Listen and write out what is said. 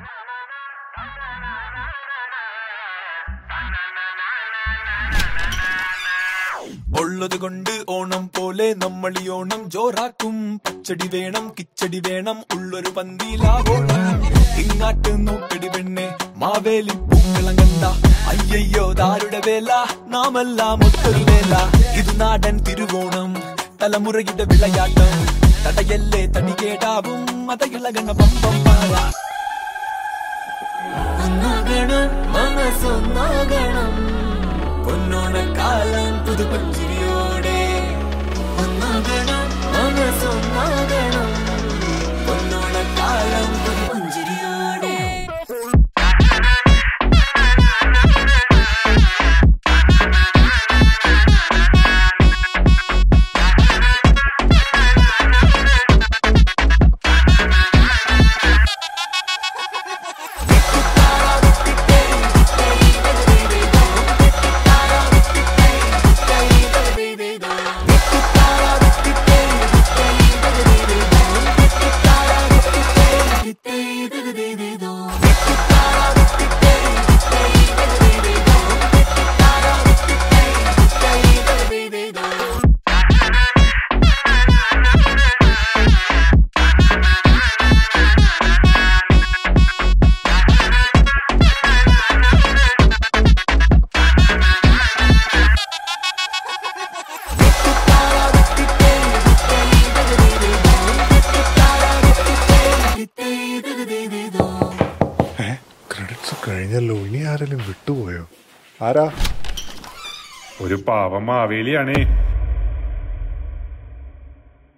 ഉള്ളത് കൊണ്ട് ഓണം പോലെ നമ്മൾ ഈ ഓണം ജോറാക്കും പച്ചടി വേണം കിച്ചടി വേണം ഉള്ളൊരു പന്തിയിലാവോണം ഇങ്ങാട്ട് നോക്കടി പെണ്ണെ മാവേലി പൂക്കളം കണ്ട അയ്യയ്യോ ദാരുടെ വേല നാമെല്ലാം ഒത്തൊരു വേല ഇത് നാടൻ തിരുവോണം തലമുറയുടെ വിളയാട്ടം തടയല്ലേ തടി കേടാവും അതയിളകണ പമ്പം പാട ഒന്നാകണം മനസ്സൊന്നാകണം പൊന്നോണക്കാലം പുതുപുഞ്ചിരിയോടെ ഒന്നാകണം മനസ്സൊന്നാകണം പൊന്നോണക്കാലം പുതുപുഞ്ചിരിയോടെ ക്രെഡിറ്റ്സ് കഴിഞ്ഞല്ലോ ഇനി ആരെങ്കിലും വിട്ടുപോയോ ആരാ ഒരു പാവം മാവേലിയാണേ